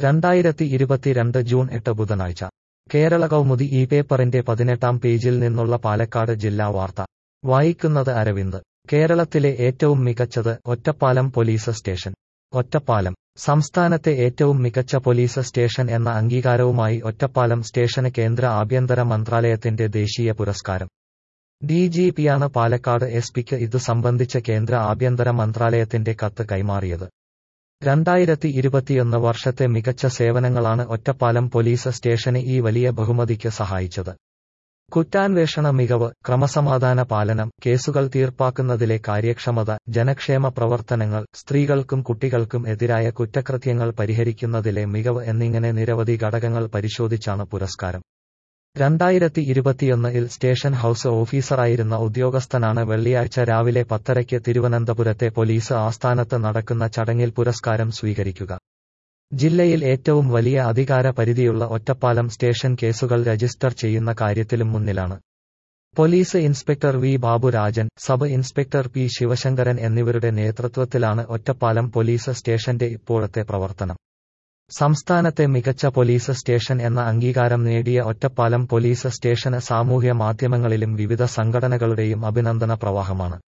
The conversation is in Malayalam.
രണ്ടായിരത്തി ഇരുപത്തിരണ്ട് ജൂൺ എട്ട് ബുധനാഴ്ച കേരള കൗമുദി ഈ പേപ്പറിന്റെ പതിനെട്ടാം പേജിൽ നിന്നുള്ള പാലക്കാട് ജില്ലാ വാർത്ത വായിക്കുന്നത് അരവിന്ദ് കേരളത്തിലെ ഏറ്റവും മികച്ചത് ഒറ്റപ്പാലം പോലീസ് സ്റ്റേഷൻ ഒറ്റപ്പാലം സംസ്ഥാനത്തെ ഏറ്റവും മികച്ച പോലീസ് സ്റ്റേഷൻ എന്ന അംഗീകാരവുമായി ഒറ്റപ്പാലം സ്റ്റേഷന് കേന്ദ്ര ആഭ്യന്തര മന്ത്രാലയത്തിന്റെ ദേശീയ പുരസ്കാരം ഡിജിപിയാണ് പാലക്കാട് എസ് പിക്ക് ഇതു സംബന്ധിച്ച കേന്ദ്ര ആഭ്യന്തര മന്ത്രാലയത്തിന്റെ കത്ത് കൈമാറിയത് രണ്ടായിരത്തി ഇരുപത്തിയൊന്ന് വർഷത്തെ മികച്ച സേവനങ്ങളാണ് ഒറ്റപ്പാലം പോലീസ് സ്റ്റേഷന് ഈ വലിയ ബഹുമതിക്ക് സഹായിച്ചത് കുറ്റാന്വേഷണ മികവ് ക്രമസമാധാന പാലനം കേസുകൾ തീർപ്പാക്കുന്നതിലെ കാര്യക്ഷമത ജനക്ഷേമ പ്രവർത്തനങ്ങൾ സ്ത്രീകൾക്കും കുട്ടികൾക്കും എതിരായ കുറ്റകൃത്യങ്ങൾ പരിഹരിക്കുന്നതിലെ മികവ് എന്നിങ്ങനെ നിരവധി ഘടകങ്ങൾ പരിശോധിച്ചാണ് പുരസ്കാരം രണ്ടായിരത്തി ഇരുപത്തിയൊന്നിൽ സ്റ്റേഷൻ ഹൌസ് ഓഫീസറായിരുന്ന ഉദ്യോഗസ്ഥനാണ് വെള്ളിയാഴ്ച രാവിലെ പത്തരയ്ക്ക് തിരുവനന്തപുരത്തെ പോലീസ് ആസ്ഥാനത്ത് നടക്കുന്ന ചടങ്ങിൽ പുരസ്കാരം സ്വീകരിക്കുക ജില്ലയിൽ ഏറ്റവും വലിയ അധികാര പരിധിയുള്ള ഒറ്റപ്പാലം സ്റ്റേഷൻ കേസുകൾ രജിസ്റ്റർ ചെയ്യുന്ന കാര്യത്തിലും മുന്നിലാണ് police inspector V Baburajan sub inspector P Sivasankaran എന്നിവരുടെ നേതൃത്വത്തിലാണ് ഒറ്റപ്പാലം പോലീസ് സ്റ്റേഷന്റെ ഇപ്പോഴത്തെ പ്രവർത്തനം സംസ്ഥാനത്തെ മികച്ച പോലീസ് സ്റ്റേഷൻ എന്ന അംഗീകാരം നേടിയ ഒറ്റപ്പാലം പോലീസ് സ്റ്റേഷന് സാമൂഹ്യ മാധ്യമങ്ങളിലും വിവിധ സംഘടനകളുടെയും അഭിനന്ദന പ്രവാഹമാണ്